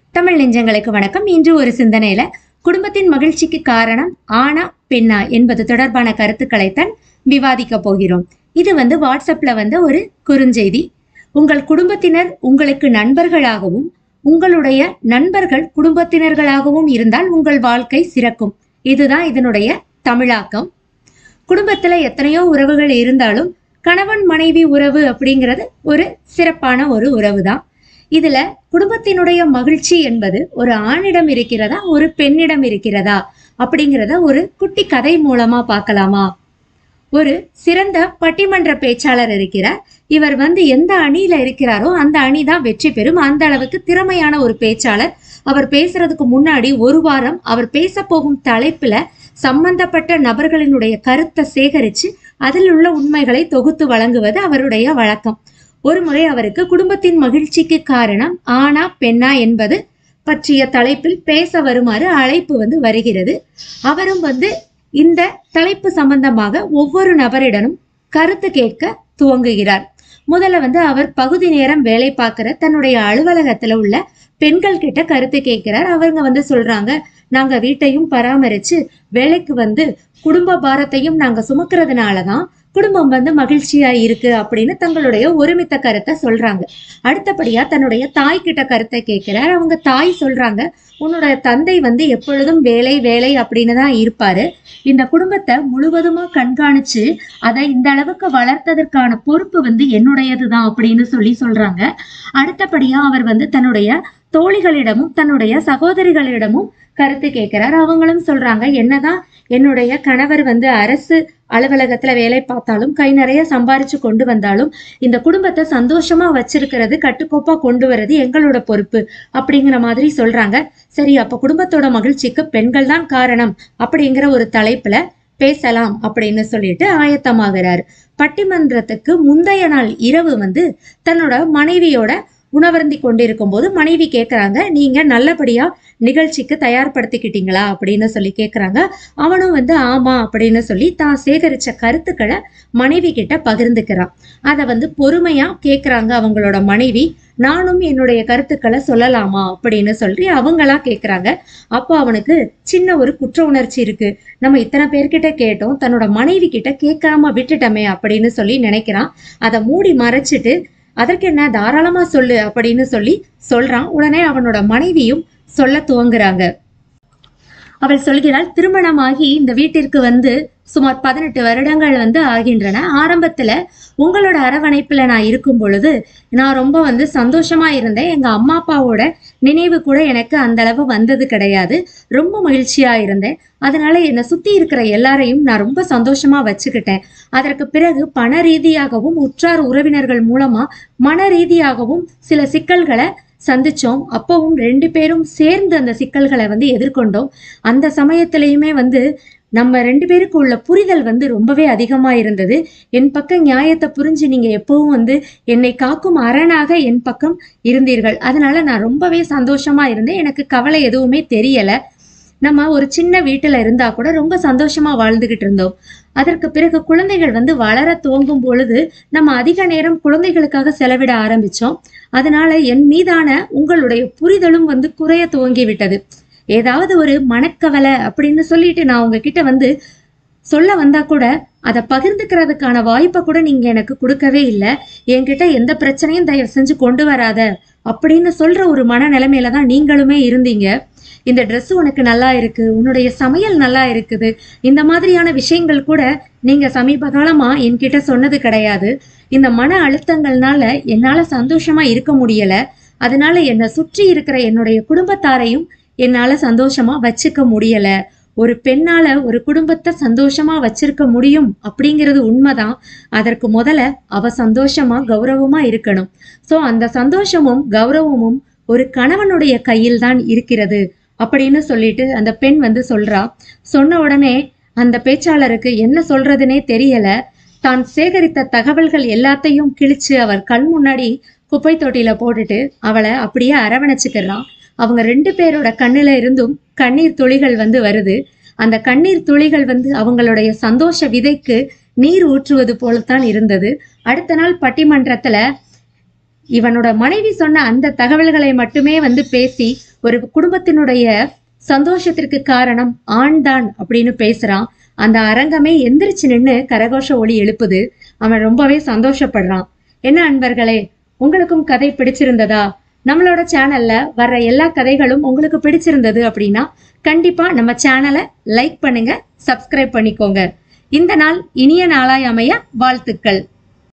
தமிழ் நெஞ்சங்களுக்கு வணக்கம் இன்று ஒரு சிந்தனையில குடும்பத்தின் மகிழ்ச்சிக்கு காரணம் ஆனா பெண்ணா என்பது தொடர்பான கருத்துக்களைத்தான் விவாதிக்க போகிறோம் இது வந்து வாட்ஸ்அப்ல வந்து ஒரு குறுஞ்செய்தி உங்கள் குடும்பத்தினர் உங்களுக்கு நண்பர்களாகவும் உங்களுடைய நண்பர்கள் குடும்பத்தினர்களாகவும் இருந்தால் உங்கள் வாழ்க்கை சிறக்கும் இதுதான் இதனுடைய தமிழாக்கம் குடும்பத்துல எத்தனையோ உறவுகள் இருந்தாலும் கணவன் மனைவி உறவு அப்படிங்கிறது ஒரு சிறப்பான ஒரு உறவு தான் இதுல குடும்பத்தினுடைய மகிழ்ச்சி என்பது ஒரு ஆணிடம் இருக்கிறதா ஒரு பெண்ணிடம் இருக்கிறதா அப்படிங்கிறத ஒரு குட்டி கதை மூலமா பார்க்கலாமா ஒரு சிறந்த பட்டிமன்ற பேச்சாளர் இருக்கிறார் இவர் வந்து எந்த அணியில இருக்கிறாரோ அந்த அணி தான் வெற்றி பெறும் அந்த அளவுக்கு திறமையான ஒரு பேச்சாளர் அவர் பேசுறதுக்கு முன்னாடி ஒரு வாரம் அவர் பேச போகும் தலைப்புல சம்பந்தப்பட்ட நபர்களினுடைய கருத்தை சேகரிச்சு அதில் உள்ள உண்மைகளை தொகுத்து வழங்குவது அவருடைய வழக்கம் ஒரு முறை அவருக்கு குடும்பத்தின் மகிழ்ச்சிக்கு காரணம் ஆனா பெண்ணா என்பது பற்றிய தலைப்பில் பேச வருமாறு அழைப்பு வந்து வருகிறது அவரும் வந்து இந்த தலைப்பு சம்பந்தமாக ஒவ்வொரு நபரிடமும் கருத்து கேட்க துவங்குகிறார் முதல்ல வந்து அவர் பகுதி நேரம் வேலை பார்க்கிற தன்னுடைய அலுவலகத்துல உள்ள பெண்கள் கிட்ட கருத்து கேட்கிறார் அவங்க வந்து சொல்றாங்க நாங்க வீட்டையும் பராமரிச்சு வேலைக்கு வந்து குடும்ப பாரத்தையும் நாங்க சுமக்கிறதுனால தான் குடும்பம் வந்து மகிழ்ச்சியா இருக்கு அப்படின்னு தங்களுடைய ஒருமித்த கருத்தை சொல்றாங்க அடுத்தபடியா தன்னுடைய தாய் கிட்ட கருத்தை கேட்கிறார் அவங்க தாய் சொல்றாங்க உன்னோட தந்தை வந்து எப்பொழுதும் வேலை வேலை அப்படின்னு தான் இருப்பாரு இந்த குடும்பத்தை முழுவதுமா கண்காணிச்சு அதை இந்த அளவுக்கு வளர்த்ததற்கான பொறுப்பு வந்து என்னுடையது தான் அப்படின்னு சொல்லி சொல்றாங்க அடுத்தபடியா அவர் வந்து தன்னுடைய தோழிகளிடமும் தன்னுடைய சகோதரிகளிடமும் கருத்து கேட்கிறார் அவங்களும் சொல்றாங்க என்னதான் என்னுடைய கணவர் வந்து அரசு அலுவலகத்துல வேலை பார்த்தாலும் கை நிறைய சம்பாரிச்சு கொண்டு வந்தாலும் இந்த குடும்பத்தை சந்தோஷமா வச்சிருக்கிறது கட்டுக்கோப்பா கொண்டு வர்றது எங்களோட பொறுப்பு அப்படிங்கிற மாதிரி சொல்றாங்க சரி அப்ப குடும்பத்தோட மகிழ்ச்சிக்கு பெண்கள் தான் காரணம் அப்படிங்கிற ஒரு தலைப்புல பேசலாம் அப்படின்னு சொல்லிட்டு ஆயத்தமாகிறாரு பட்டிமன்றத்துக்கு முந்தைய நாள் இரவு வந்து தன்னோட மனைவியோட உணவருந்தி கொண்டிருக்கும் போது மனைவி கேட்குறாங்க நீங்க நல்லபடியா நிகழ்ச்சிக்கு தயார்படுத்திக்கிட்டீங்களா அப்படின்னு சொல்லி கேட்குறாங்க அவனும் வந்து ஆமா அப்படின்னு சொல்லி தான் சேகரிச்ச கருத்துக்களை மனைவி கிட்ட பகிர்ந்துக்கிறான் அதை வந்து பொறுமையா கேட்குறாங்க அவங்களோட மனைவி நானும் என்னுடைய கருத்துக்களை சொல்லலாமா அப்படின்னு சொல்லி அவங்களா கேட்குறாங்க அப்போ அவனுக்கு சின்ன ஒரு குற்ற உணர்ச்சி இருக்கு நம்ம இத்தனை பேர்கிட்ட கேட்டோம் தன்னோட மனைவி கிட்ட கேட்காம விட்டுட்டோமே அப்படின்னு சொல்லி நினைக்கிறான் அதை மூடி மறைச்சிட்டு அதற்கு என்ன தாராளமா சொல்லு அப்படின்னு சொல்லி சொல்றான் உடனே அவனோட மனைவியும் சொல்ல துவங்குறாங்க அவள் சொல்கிறாள் திருமணமாகி இந்த வீட்டிற்கு வந்து சுமார் பதினெட்டு வருடங்கள் வந்து ஆகின்றன ஆரம்பத்துல உங்களோட அரவணைப்புல நான் இருக்கும் பொழுது நான் ரொம்ப வந்து சந்தோஷமா இருந்தேன் எங்க அம்மா அப்பாவோட நினைவு கூட எனக்கு அந்த அளவு வந்தது கிடையாது ரொம்ப மகிழ்ச்சியா இருந்தேன் அதனால என்னை சுத்தி இருக்கிற எல்லாரையும் நான் ரொம்ப சந்தோஷமா வச்சுக்கிட்டேன் அதற்கு பிறகு பண ரீதியாகவும் உற்றார் உறவினர்கள் மூலமா மன ரீதியாகவும் சில சிக்கல்களை சந்திச்சோம் அப்பவும் ரெண்டு பேரும் சேர்ந்து அந்த சிக்கல்களை வந்து எதிர்கொண்டோம் அந்த சமயத்திலையுமே வந்து நம்ம ரெண்டு பேருக்கு உள்ள புரிதல் வந்து ரொம்பவே அதிகமா இருந்தது என் பக்கம் நியாயத்தை புரிஞ்சு நீங்க எப்பவும் வந்து என்னை காக்கும் அரணாக என் பக்கம் இருந்தீர்கள் அதனால நான் ரொம்பவே சந்தோஷமா இருந்தேன் எனக்கு கவலை எதுவுமே தெரியல நம்ம ஒரு சின்ன வீட்டுல இருந்தா கூட ரொம்ப சந்தோஷமா வாழ்ந்துகிட்டு இருந்தோம் அதற்கு பிறகு குழந்தைகள் வந்து வளர துவங்கும் பொழுது நம்ம அதிக நேரம் குழந்தைகளுக்காக செலவிட ஆரம்பிச்சோம் அதனால என் மீதான உங்களுடைய புரிதலும் வந்து குறைய துவங்கி விட்டது ஏதாவது ஒரு மனக்கவலை அப்படின்னு சொல்லிட்டு நான் உங்ககிட்ட வந்து சொல்ல வந்தா கூட அதை பகிர்ந்துக்கிறதுக்கான வாய்ப்பை கூட நீங்க எனக்கு கொடுக்கவே இல்லை என்கிட்ட எந்த பிரச்சனையும் தயவு செஞ்சு கொண்டு வராத அப்படின்னு சொல்ற ஒரு மனநிலைமையில தான் நீங்களுமே இருந்தீங்க இந்த Dress உனக்கு நல்லா இருக்கு உன்னுடைய சமையல் நல்லா இருக்குது இந்த மாதிரியான விஷயங்கள் கூட நீங்க சமீப காலமா என்கிட்ட சொன்னது கிடையாது இந்த மன அழுத்தங்கள்னால என்னால சந்தோஷமா இருக்க முடியல அதனால என்னை சுற்றி இருக்கிற என்னுடைய குடும்பத்தாரையும் என்னால சந்தோஷமா வச்சுக்க முடியல ஒரு பெண்ணால ஒரு குடும்பத்தை சந்தோஷமா வச்சிருக்க முடியும் அப்படிங்கிறது உண்மைதான் அதற்கு முதல்ல அவ சந்தோஷமா கௌரவமா இருக்கணும் சோ அந்த சந்தோஷமும் கௌரவமும் ஒரு கணவனுடைய கையில் தான் இருக்கிறது அப்படின்னு சொல்லிட்டு அந்த பெண் வந்து சொல்றா சொன்ன உடனே அந்த பேச்சாளருக்கு என்ன சொல்றதுனே தெரியல தான் சேகரித்த தகவல்கள் எல்லாத்தையும் கிழிச்சு அவர் கண் முன்னாடி குப்பை தொட்டியில போட்டுட்டு அவளை அப்படியே அரவணைச்சுக்கிறான் அவங்க ரெண்டு பேரோட கண்ணுல இருந்தும் கண்ணீர் துளிகள் வந்து வருது அந்த கண்ணீர் துளிகள் வந்து அவங்களுடைய சந்தோஷ விதைக்கு நீர் ஊற்றுவது போலத்தான் இருந்தது அடுத்த நாள் பட்டிமன்றத்துல இவனோட மனைவி சொன்ன அந்த தகவல்களை மட்டுமே வந்து பேசி ஒரு குடும்பத்தினுடைய சந்தோஷத்திற்கு காரணம் ஆண்தான் அப்படின்னு பேசுறான் அந்த அரங்கமே எந்திரிச்சு நின்று கரகோஷ ஒளி எழுப்புது அவன் ரொம்பவே சந்தோஷப்படுறான் என்ன அன்பர்களே உங்களுக்கும் கதை பிடிச்சிருந்ததா நம்மளோட சேனல்ல வர்ற எல்லா கதைகளும் உங்களுக்கு பிடிச்சிருந்தது அப்படின்னா கண்டிப்பா நம்ம சேனலை லைக் பண்ணுங்க சப்ஸ்கிரைப் பண்ணிக்கோங்க இந்த நாள் இனிய நாளாய் அமைய வாழ்த்துக்கள்